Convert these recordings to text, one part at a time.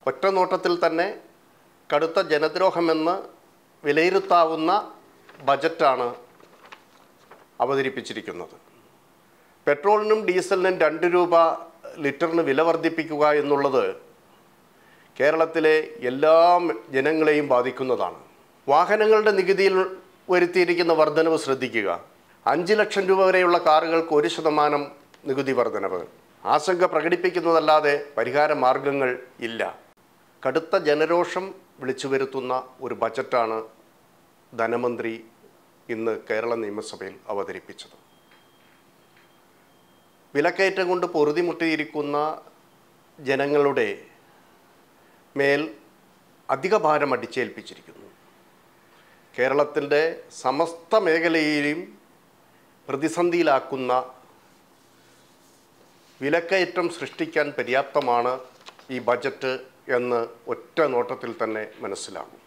ഒറ്റനോട്ടത്തിൽ തന്നെ കടുത്ത ജനദ്രോഹമെന്ന് വിലയിരുത്താവുന്ന ബജറ്റാണ് അവതരിപ്പിച്ചിരിക്കുന്നത് പെട്രോളിനും ഡീസലിനും രണ്ട് രൂപ ലിറ്ററിന് വില വർദ്ധിപ്പിക്കുക എന്നുള്ളത് കേരളത്തിലെ എല്ലാ ജനങ്ങളെയും ബാധിക്കുന്നതാണ് വാഹനങ്ങളുടെ നികുതിയിൽ വരുത്തിയിരിക്കുന്ന വർധനവ് ശ്രദ്ധിക്കുക അഞ്ച് ലക്ഷം രൂപ വരെയുള്ള കാറുകൾക്ക് ഒരു ശതമാനം നികുതി വർധനവ് ആശങ്ക പ്രകടിപ്പിക്കുന്നതല്ലാതെ പരിഹാര മാർഗങ്ങൾ ഇല്ല കടുത്ത ജനരോഷം വിളിച്ചു വരുത്തുന്ന ഒരു ബജറ്റാണ് ധനമന്ത്രി ഇന്ന് കേരള നിയമസഭയിൽ അവതരിപ്പിച്ചത് വിലക്കയറ്റം കൊണ്ട് പൊറുതിമുട്ടിയിരിക്കുന്ന ജനങ്ങളുടെ മേൽ അധിക ഭാരം അടിച്ചേൽപ്പിച്ചിരിക്കുന്നു കേരളത്തിൻ്റെ സമസ്ത മേഖലയെയും പ്രതിസന്ധിയിലാക്കുന്ന വിലക്കയറ്റം സൃഷ്ടിക്കാൻ പര്യാപ്തമാണ് ഈ ബജറ്റ് എന്ന് ഒറ്റ നോട്ടത്തിൽ തന്നെ മനസ്സിലാകും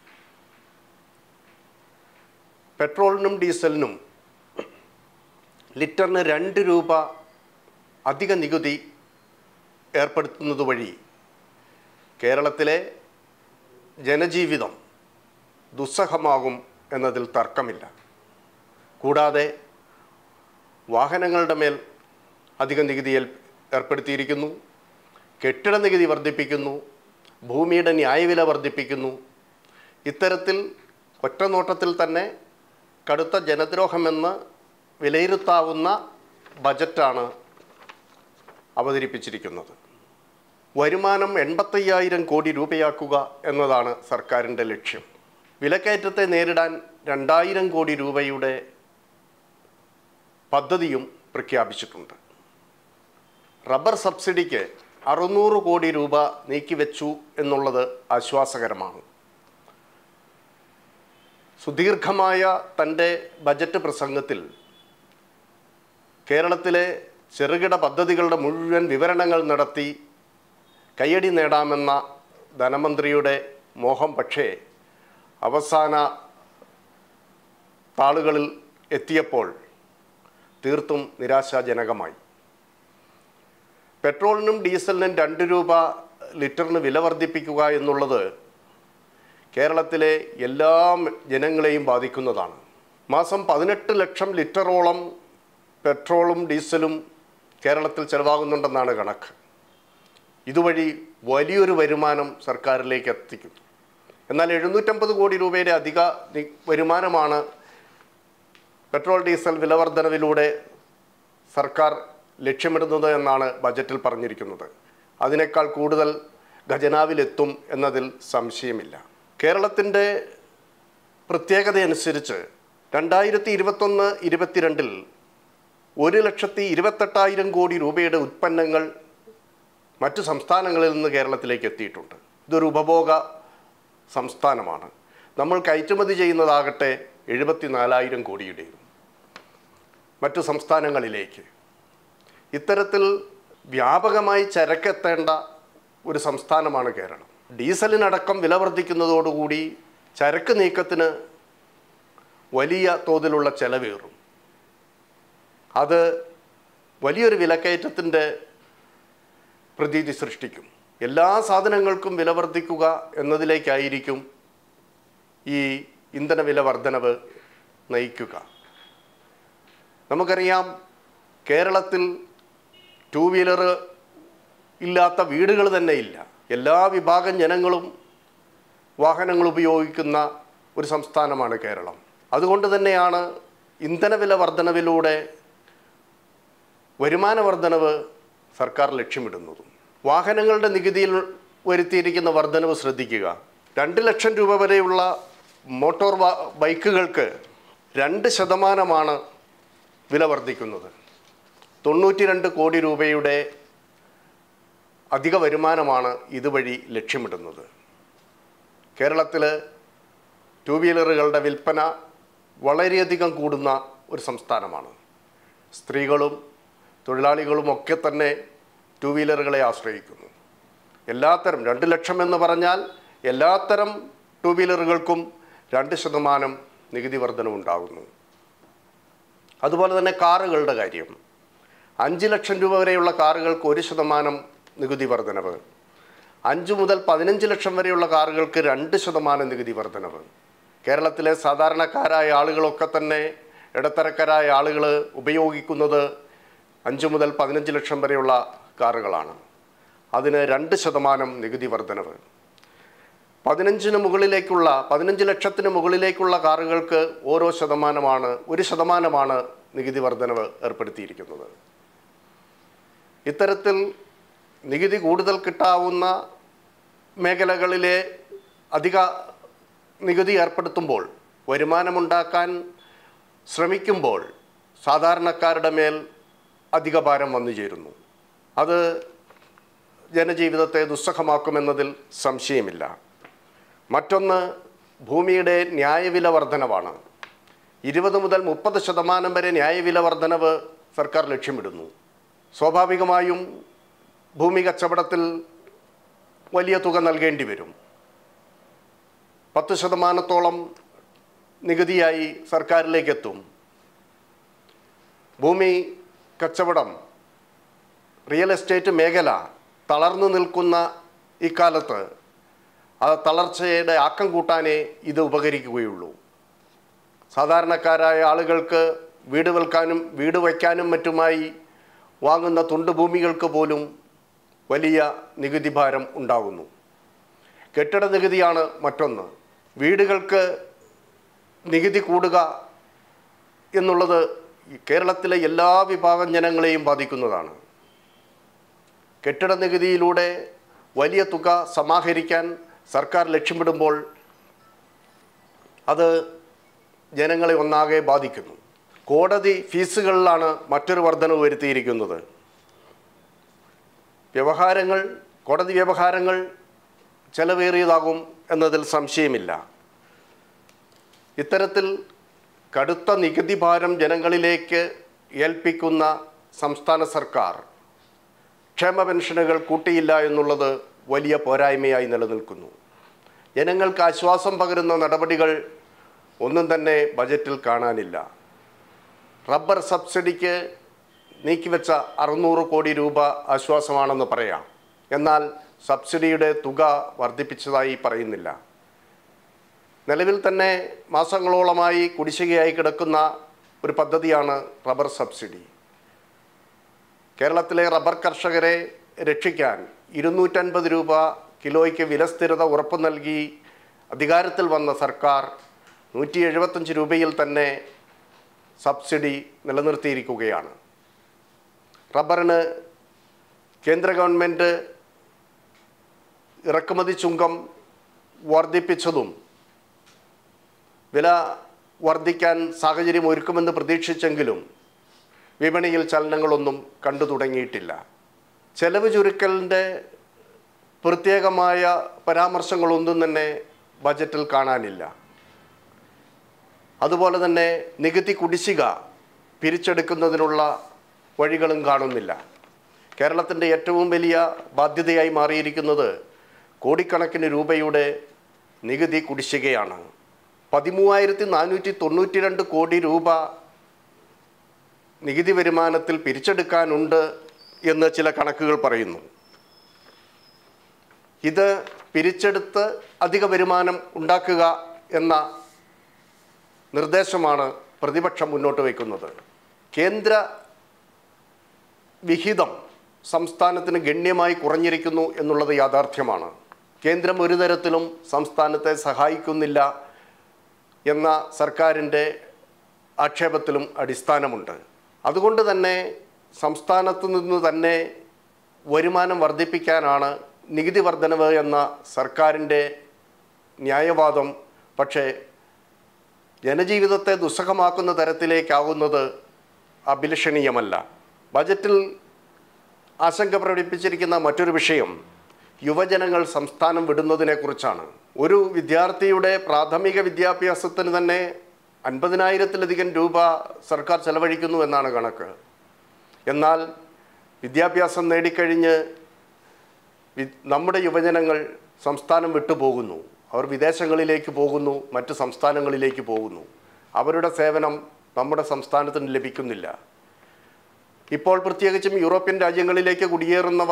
പെട്രോളിനും ഡീസലിനും ലിറ്ററിന് രണ്ട് രൂപ അധിക നികുതി ഏർപ്പെടുത്തുന്നത് വഴി കേരളത്തിലെ ജനജീവിതം ദുസ്സഹമാകും എന്നതിൽ തർക്കമില്ല കൂടാതെ വാഹനങ്ങളുടെ മേൽ അധിക നികുതി ഏൽ- ഏർപ്പെടുത്തിയിരിക്കുന്നു കെട്ടിട നികുതി വർദ്ധിപ്പിക്കുന്നു ഭൂമിയുടെ ന്യായവില വർദ്ധിപ്പിക്കുന്നു ഇത്തരത്തിൽ ഒറ്റനോട്ടത്തിൽ തന്നെ കടുത്ത ജനദ്രോഹമെന്ന് വിലയിരുത്താവുന്ന ബജറ്റാണ് അവതരിപ്പിച്ചിരിക്കുന്നത് വരുമാനം എൺപത്തയ്യായിരം കോടി രൂപയാക്കുക എന്നതാണ് സർക്കാരിൻ്റെ ലക്ഷ്യം വിലക്കയറ്റത്തെ നേരിടാൻ രണ്ടായിരം കോടി രൂപയുടെ പദ്ധതിയും പ്രഖ്യാപിച്ചിട്ടുണ്ട് റബ്ബർ സബ്സിഡിക്ക് അറുന്നൂറ് കോടി രൂപ നീക്കിവെച്ചു എന്നുള്ളത് ആശ്വാസകരമാണ് സുദീർഘമായ തൻ്റെ ബജറ്റ് പ്രസംഗത്തിൽ കേരളത്തിലെ ചെറുകിട പദ്ധതികളുടെ മുഴുവൻ വിവരണങ്ങൾ നടത്തി കയ്യടി നേടാമെന്ന ധനമന്ത്രിയുടെ മോഹം പക്ഷേ അവസാന താളുകളിൽ എത്തിയപ്പോൾ തീർത്തും നിരാശാജനകമായി പെട്രോളിനും ഡീസലിനും രണ്ട് രൂപ ലിറ്ററിന് വില വർദ്ധിപ്പിക്കുക എന്നുള്ളത് കേരളത്തിലെ എല്ലാ ജനങ്ങളെയും ബാധിക്കുന്നതാണ് മാസം പതിനെട്ട് ലക്ഷം ലിറ്ററോളം പെട്രോളും ഡീസലും കേരളത്തിൽ ചെലവാകുന്നുണ്ടെന്നാണ് കണക്ക് ഇതുവഴി വലിയൊരു വരുമാനം സർക്കാരിലേക്ക് എത്തിക്കുന്നു എന്നാൽ എഴുന്നൂറ്റമ്പത് കോടി രൂപയുടെ അധിക നി- വരുമാനമാണ് പെട്രോൾ ഡീസൽ വിലവർധനവിലൂടെ സർക്കാർ ലക്ഷ്യമിടുന്നത് എന്നാണ് ബജറ്റിൽ പറഞ്ഞിരിക്കുന്നത് അതിനേക്കാൾ കൂടുതൽ ഖജനാവിലെത്തും എന്നതിൽ സംശയമില്ല കേരളത്തിൻ്റെ പ്രത്യേകതയനുസരിച്ച് രണ്ടായിരത്തി ഇരുപത്തൊന്ന് ഇരുപത്തിരണ്ടിൽ ഒരു ലക്ഷത്തി ഇരുപത്തെട്ടായിരം കോടി രൂപയുടെ ഉൽപ്പന്നങ്ങൾ മറ്റു സംസ്ഥാനങ്ങളിൽ നിന്ന് കേരളത്തിലേക്ക് എത്തിയിട്ടുണ്ട് ഇതൊരു ഉപഭോഗ സംസ്ഥാനമാണ് നമ്മൾ കയറ്റുമതി ചെയ്യുന്നതാകട്ടെ എഴുപത്തിനാലായിരം കോടിയുടെയും മറ്റു സംസ്ഥാനങ്ങളിലേക്ക് ഇത്തരത്തിൽ വ്യാപകമായി ചരക്കെത്തേണ്ട ഒരു സംസ്ഥാനമാണ് കേരളം ഡീസലിനടക്കം വില വർദ്ധിക്കുന്നതോടുകൂടി ചരക്ക് നീക്കത്തിന് വലിയ തോതിലുള്ള ചെലവേറും അത് വലിയൊരു വിലക്കയറ്റത്തിൻ്റെ പ്രതീതി സൃഷ്ടിക്കും എല്ലാ സാധനങ്ങൾക്കും വില വർദ്ധിക്കുക എന്നതിലേക്കായിരിക്കും ഈ ഇന്ധന വില വർധനവ് നയിക്കുക നമുക്കറിയാം കേരളത്തിൽ ടൂ വീലർ ഇല്ലാത്ത വീടുകൾ തന്നെ ഇല്ല എല്ലാ വിഭാഗം ജനങ്ങളും വാഹനങ്ങൾ ഉപയോഗിക്കുന്ന ഒരു സംസ്ഥാനമാണ് കേരളം അതുകൊണ്ട് തന്നെയാണ് ഇന്ധനവില വർധനവിലൂടെ വരുമാന വർധനവ് സർക്കാർ ലക്ഷ്യമിടുന്നതും വാഹനങ്ങളുടെ നികുതിയിൽ വരുത്തിയിരിക്കുന്ന വർധനവ് ശ്രദ്ധിക്കുക രണ്ട് ലക്ഷം രൂപ വരെയുള്ള മോട്ടോർ വാ- ബൈക്കുകൾക്ക് രണ്ട് ശതമാനമാണ് വില വർദ്ധിക്കുന്നത് തൊണ്ണൂറ്റി രണ്ട് കോടി രൂപയുടെ അധിക വരുമാനമാണ് ഇതുവഴി ലക്ഷ്യമിടുന്നത് കേരളത്തിൽ ടൂ വീലറുകളുടെ വിൽപ്പന വളരെയധികം കൂടുന്ന ഒരു സംസ്ഥാനമാണ് സ്ത്രീകളും തൊഴിലാളികളും ഒക്കെ തന്നെ ടൂ വീലറുകളെ ആശ്രയിക്കുന്നു എല്ലാത്തരം രണ്ട് ലക്ഷം എന്ന് പറഞ്ഞാൽ എല്ലാത്തരം ടൂ വീലറുകൾക്കും രണ്ട് ശതമാനം നികുതി വർധനവുണ്ടാകുന്നു അതുപോലെ തന്നെ കാറുകളുടെ കാര്യം അഞ്ച് ലക്ഷം രൂപ വരെയുള്ള കാറുകൾക്ക് ഒരു ശതമാനം നികുതി വർധനവ് അഞ്ച് മുതൽ പതിനഞ്ച് ലക്ഷം വരെയുള്ള കാറുകൾക്ക് രണ്ട് ശതമാനം നികുതി വർധനവ് കേരളത്തിലെ സാധാരണക്കാരായ ആളുകളൊക്കെ തന്നെ ഇടത്തരക്കാരായ ആളുകൾ ഉപയോഗിക്കുന്നത് അഞ്ച് മുതൽ പതിനഞ്ച് ലക്ഷം വരെയുള്ള കാറുകളാണ് അതിന് രണ്ട് ശതമാനം നികുതി വർധനവ് പതിനഞ്ചിന് മുകളിലേക്കുള്ള പതിനഞ്ച് ലക്ഷത്തിന് മുകളിലേക്കുള്ള കാറുകൾക്ക് ഓരോ ശതമാനമാണ് ഒരു ശതമാനമാണ് നികുതി വർധനവ് ഏർപ്പെടുത്തിയിരിക്കുന്നത് ഇത്തരത്തിൽ നികുതി കൂടുതൽ കിട്ടാവുന്ന മേഖലകളിലെ അധിക നികുതി ഏർപ്പെടുത്തുമ്പോൾ വരുമാനമുണ്ടാക്കാൻ ശ്രമിക്കുമ്പോൾ സാധാരണക്കാരുടെ മേൽ അധിക ഭാരം വന്നു ചേരുന്നു അത് ജനജീവിതത്തെ ദുസ്സഹമാക്കുമെന്നതിൽ സംശയമില്ല മറ്റൊന്ന് ഭൂമിയുടെ ന്യായവില വർധനവാണ് ഇരുപത് മുതൽ മുപ്പത് ശതമാനം വരെ ന്യായവില വർധനവ് സർക്കാർ ലക്ഷ്യമിടുന്നു സ്വാഭാവികമായും ഭൂമി കച്ചവടത്തിൽ വലിയ തുക നൽകേണ്ടി വരും പത്ത് ശതമാനത്തോളം നികുതിയായി സർക്കാരിലേക്ക് എത്തും ഭൂമി കച്ചവടം റിയൽ എസ്റ്റേറ്റ് മേഖല തളർന്നു നിൽക്കുന്ന ഇക്കാലത്ത് ആ തളർച്ചയുടെ ആക്കം കൂട്ടാനേ ഇത് ഉപകരിക്കുകയുള്ളൂ സാധാരണക്കാരായ ആളുകൾക്ക് വീട് വിൽക്കാനും വീട് വയ്ക്കാനും മറ്റുമായി വാങ്ങുന്ന തുണ്ടുഭൂമികൾക്ക് പോലും വലിയ നികുതി ഭാരം ഉണ്ടാകുന്നു കെട്ടിട നികുതിയാണ് മറ്റൊന്ന് വീടുകൾക്ക് നികുതി കൂടുക എന്നുള്ളത് ഈ കേരളത്തിലെ എല്ലാ വിഭാഗം ജനങ്ങളെയും ബാധിക്കുന്നതാണ് കെട്ടിട നികുതിയിലൂടെ വലിയ തുക സമാഹരിക്കാൻ സർക്കാർ ലക്ഷ്യമിടുമ്പോൾ അത് ജനങ്ങളെ ഒന്നാകെ ബാധിക്കുന്നു കോടതി ഫീസുകളിലാണ് മറ്റൊരു വർധനവ് വരുത്തിയിരിക്കുന്നത് വ്യവഹാരങ്ങൾ കോടതി വ്യവഹാരങ്ങൾ ചെലവേറിയതാകും എന്നതിൽ സംശയമില്ല ഇത്തരത്തിൽ കടുത്ത നികുതി ഭാരം ജനങ്ങളിലേക്ക് ഏൽപ്പിക്കുന്ന സംസ്ഥാന സർക്കാർ ക്ഷേമ പെൻഷനുകൾ കൂട്ടിയില്ല എന്നുള്ളത് വലിയ പോരായ്മയായി നിലനിൽക്കുന്നു ജനങ്ങൾക്ക് ആശ്വാസം പകരുന്ന നടപടികൾ ഒന്നും തന്നെ ബജറ്റിൽ കാണാനില്ല റബ്ബർ സബ്സിഡിക്ക് നീക്കിവെച്ച അറുന്നൂറ് കോടി രൂപ ആശ്വാസമാണെന്ന് പറയാം എന്നാൽ സബ്സിഡിയുടെ തുക വർദ്ധിപ്പിച്ചതായി പറയുന്നില്ല നിലവിൽ തന്നെ മാസങ്ങളോളമായി കുടിശ്ശികയായി കിടക്കുന്ന ഒരു പദ്ധതിയാണ് റബ്ബർ സബ്സിഡി കേരളത്തിലെ റബ്ബർ കർഷകരെ രക്ഷിക്കാൻ ഇരുന്നൂറ്റൻപത് രൂപ കിലോയ്ക്ക് വിലസ്ഥിരത ഉറപ്പു നൽകി അധികാരത്തിൽ വന്ന സർക്കാർ നൂറ്റി എഴുപത്തഞ്ച് രൂപയിൽ തന്നെ സബ്സിഡി നിലനിർത്തിയിരിക്കുകയാണ് റബ്ബറിന് കേന്ദ്ര ഗവൺമെൻറ് ഇറക്കുമതി ചുങ്കം വർദ്ധിപ്പിച്ചതും വില വർദ്ധിക്കാൻ സാഹചര്യം ഒരുക്കുമെന്ന് പ്രതീക്ഷിച്ചെങ്കിലും വിപണിയിൽ ചലനങ്ങളൊന്നും കണ്ടു തുടങ്ങിയിട്ടില്ല ചെലവ് ചുരുക്കലിൻ്റെ പ്രത്യേകമായ പരാമർശങ്ങളൊന്നും തന്നെ ബജറ്റിൽ കാണാനില്ല അതുപോലെ തന്നെ നികുതി കുടിശ്ശിക പിരിച്ചെടുക്കുന്നതിനുള്ള വഴികളും കാണുന്നില്ല കേരളത്തിൻ്റെ ഏറ്റവും വലിയ ബാധ്യതയായി മാറിയിരിക്കുന്നത് കോടിക്കണക്കിന് രൂപയുടെ നികുതി കുടിശ്ശികയാണ് പതിമൂവായിരത്തി നാനൂറ്റി തൊണ്ണൂറ്റി രണ്ട് കോടി രൂപ നികുതി വരുമാനത്തിൽ പിരിച്ചെടുക്കാനുണ്ട് എന്ന് ചില കണക്കുകൾ പറയുന്നു ഇത് പിരിച്ചെടുത്ത് അധിക വരുമാനം ഉണ്ടാക്കുക എന്ന നിർദ്ദേശമാണ് പ്രതിപക്ഷം മുന്നോട്ട് വയ്ക്കുന്നത് കേന്ദ്ര വിഹിതം സംസ്ഥാനത്തിന് ഗണ്യമായി കുറഞ്ഞിരിക്കുന്നു എന്നുള്ളത് യാഥാർത്ഥ്യമാണ് കേന്ദ്രം ഒരു തരത്തിലും സംസ്ഥാനത്തെ സഹായിക്കുന്നില്ല എന്ന സർക്കാരിൻ്റെ ആക്ഷേപത്തിലും അടിസ്ഥാനമുണ്ട് അതുകൊണ്ട് തന്നെ സംസ്ഥാനത്ത് നിന്ന് തന്നെ വരുമാനം വർദ്ധിപ്പിക്കാനാണ് നികുതി വർധനവ് എന്ന സർക്കാരിൻ്റെ ന്യായവാദം പക്ഷേ ജനജീവിതത്തെ ദുസ്സഹമാക്കുന്ന തരത്തിലേക്കാവുന്നത് അഭിലഷണീയമല്ല ബജറ്റിൽ ആശങ്ക പ്രകടിപ്പിച്ചിരിക്കുന്ന മറ്റൊരു വിഷയം യുവജനങ്ങൾ സംസ്ഥാനം വിടുന്നതിനെക്കുറിച്ചാണ് ഒരു വിദ്യാർത്ഥിയുടെ പ്രാഥമിക വിദ്യാഭ്യാസത്തിന് തന്നെ അൻപതിനായിരത്തിലധികം രൂപ സർക്കാർ ചെലവഴിക്കുന്നു എന്നാണ് കണക്ക് എന്നാൽ വിദ്യാഭ്യാസം നേടിക്കഴിഞ്ഞ് വി- നമ്മുടെ യുവജനങ്ങൾ സംസ്ഥാനം വിട്ടുപോകുന്നു അവർ വിദേശങ്ങളിലേക്ക് പോകുന്നു മറ്റ് സംസ്ഥാനങ്ങളിലേക്ക് പോകുന്നു അവരുടെ സേവനം നമ്മുടെ സംസ്ഥാനത്തിന് ലഭിക്കുന്നില്ല ഇപ്പോൾ പ്രത്യേകിച്ചും യൂറോപ്യൻ രാജ്യങ്ങളിലേക്ക് കുടിയേറുന്നവർ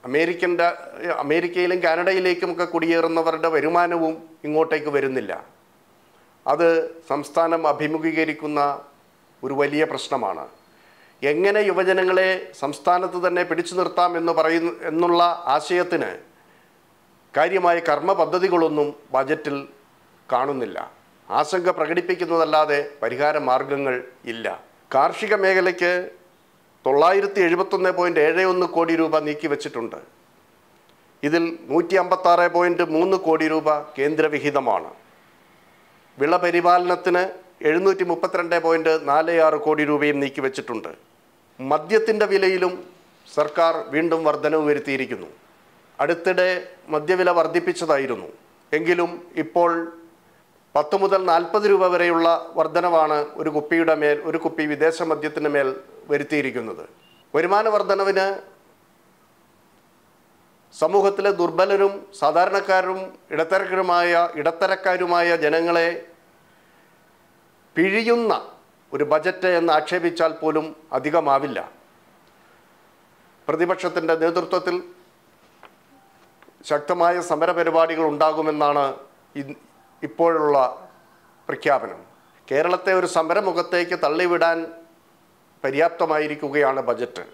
അമേരിക്കൻ്റെ അമേരിക്കയിലും കാനഡയിലേക്കുമൊക്കെ കുടിയേറുന്നവരുടെ വരുമാനവും ഇങ്ങോട്ടേക്ക് വരുന്നില്ല അത് സംസ്ഥാനം അഭിമുഖീകരിക്കുന്ന ഒരു വലിയ പ്രശ്നമാണ് എങ്ങനെ യുവജനങ്ങളെ സംസ്ഥാനത്ത് തന്നെ പിടിച്ചു നിർത്താം എന്ന് പറയുന്ന എന്നുള്ള ആശയത്തിന് കാര്യമായ കർമ്മ പദ്ധതികളൊന്നും ബജറ്റിൽ കാണുന്നില്ല ആശങ്ക പ്രകടിപ്പിക്കുന്നതല്ലാതെ പരിഹാര മാർഗങ്ങൾ ഇല്ല കാർഷിക മേഖലയ്ക്ക് തൊള്ളായിരത്തി എഴുപത്തൊന്ന് പോയിൻറ്റ് ഏഴ് ഒന്ന് കോടി രൂപ നീക്കി വച്ചിട്ടുണ്ട് ഇതിൽ നൂറ്റി അമ്പത്താറ് പോയിൻറ്റ് മൂന്ന് കോടി രൂപ കേന്ദ്രവിഹിതമാണ് വിളപരിപാലനത്തിന് എഴുന്നൂറ്റി മുപ്പത്തിരണ്ട് പോയിൻറ്റ് നാല് ആറ് കോടി രൂപയും നീക്കി വച്ചിട്ടുണ്ട് മദ്യത്തിൻ്റെ വിലയിലും സർക്കാർ വീണ്ടും വർധനവ് വരുത്തിയിരിക്കുന്നു അടുത്തിടെ മദ്യവില വർദ്ധിപ്പിച്ചതായിരുന്നു എങ്കിലും ഇപ്പോൾ പത്ത് മുതൽ നാൽപ്പത് രൂപ വരെയുള്ള വർധനവാണ് ഒരു കുപ്പിയുടെ മേൽ ഒരു കുപ്പി വിദേശ മദ്യത്തിന് മേൽ വരുത്തിയിരിക്കുന്നത് വരുമാന വർധനവിന് സമൂഹത്തിലെ ദുർബലരും സാധാരണക്കാരും ഇടത്തരക്കാരുമായ ഇടത്തരക്കാരുമായ ജനങ്ങളെ പിഴിയുന്ന ഒരു ബജറ്റ് എന്ന് ആക്ഷേപിച്ചാൽ പോലും അധികമാവില്ല പ്രതിപക്ഷത്തിൻ്റെ നേതൃത്വത്തിൽ ശക്തമായ സമരപരിപാടികൾ ഉണ്ടാകുമെന്നാണ് ഇ- ഇപ്പോഴുള്ള പ്രഖ്യാപനം കേരളത്തെ ഒരു സമരമുഖത്തേക്ക് തള്ളിവിടാൻ പര്യാപ്തമായിരിക്കുകയാണ് ബജറ്റ്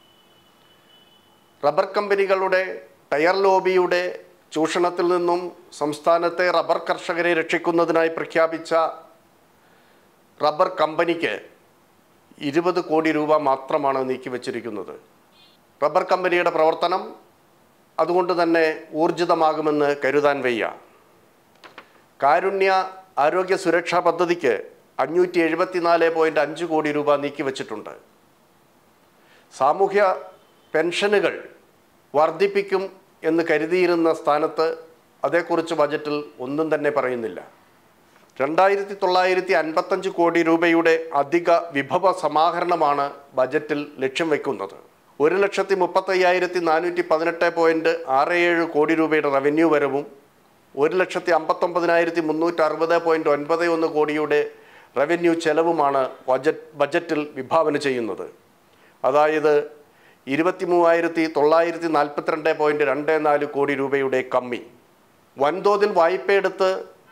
റബ്ബർ കമ്പനികളുടെ ടയർ ലോബിയുടെ ചൂഷണത്തിൽ നിന്നും സംസ്ഥാനത്തെ റബ്ബർ കർഷകരെ രക്ഷിക്കുന്നതിനായി പ്രഖ്യാപിച്ച റബ്ബർ കമ്പനിക്ക് ഇരുപത് കോടി രൂപ മാത്രമാണ് നീക്കിവച്ചിരിക്കുന്നത് റബ്ബർ കമ്പനിയുടെ പ്രവർത്തനം അതുകൊണ്ട് തന്നെ ഊർജിതമാകുമെന്ന് കരുതാൻ വയ്യ കാരുണ്യ ആരോഗ്യ സുരക്ഷാ പദ്ധതിക്ക് അഞ്ഞൂറ്റി എഴുപത്തിനാല് പോയിൻറ്റ് അഞ്ച് കോടി രൂപ നീക്കിവച്ചിട്ടുണ്ട് സാമൂഹ്യ പെൻഷനുകൾ വർദ്ധിപ്പിക്കും എന്ന് കരുതിയിരുന്ന സ്ഥാനത്ത് അതേക്കുറിച്ച് ബജറ്റിൽ ഒന്നും തന്നെ പറയുന്നില്ല രണ്ടായിരത്തി തൊള്ളായിരത്തി അൻപത്തഞ്ച് കോടി രൂപയുടെ അധിക വിഭവ സമാഹരണമാണ് ബജറ്റിൽ ലക്ഷ്യം വയ്ക്കുന്നത് ഒരു ലക്ഷത്തി മുപ്പത്തയ്യായിരത്തി നാനൂറ്റി പതിനെട്ട് പോയിൻറ്റ് ആറ് ഏഴ് കോടി രൂപയുടെ റവന്യൂ വരവും ഒരു ലക്ഷത്തി അമ്പത്തൊമ്പതിനായിരത്തി മുന്നൂറ്റി അറുപത് പോയിൻറ്റ് ഒൻപത് ഒന്ന് കോടിയുടെ റവന്യൂ ചെലവുമാണ് ബജറ്റ് ബജറ്റിൽ വിഭാവന ചെയ്യുന്നത് അതായത് ഇരുപത്തി മൂവായിരത്തി തൊള്ളായിരത്തി നാൽപ്പത്തിരണ്ട് പോയിൻറ്റ് രണ്ട് നാല് കോടി രൂപയുടെ കമ്മി വൻതോതിൽ വായ്പയെടുത്ത്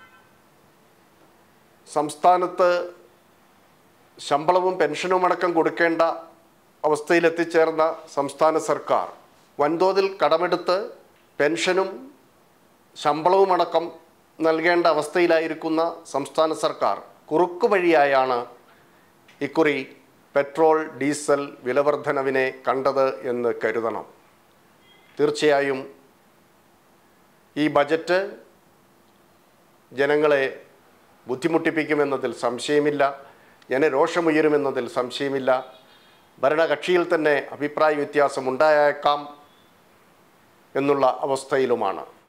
സംസ്ഥാനത്ത് ശമ്പളവും പെൻഷനും അടക്കം കൊടുക്കേണ്ട അവസ്ഥയിൽ എത്തിച്ചേർന്ന സംസ്ഥാന സർക്കാർ വൻതോതിൽ കടമെടുത്ത് പെൻഷനും ശമ്പളവും അടക്കം നൽകേണ്ട അവസ്ഥയിലായിരിക്കുന്ന സംസ്ഥാന സർക്കാർ കുറുക്കു വഴിയായാണ് ഇക്കുറി പെട്രോൾ ഡീസൽ വിലവർധനവിനെ കണ്ടത് എന്ന് കരുതണം തീർച്ചയായും ഈ ബജറ്റ് ജനങ്ങളെ ബുദ്ധിമുട്ടിപ്പിക്കുമെന്നതിൽ സംശയമില്ല ജനരോഷമുയരുമെന്നതിൽ സംശയമില്ല ഭരണകക്ഷിയിൽ തന്നെ അഭിപ്രായ വ്യത്യാസം ഉണ്ടായേക്കാം എന്നുള്ള അവസ്ഥയിലുമാണ്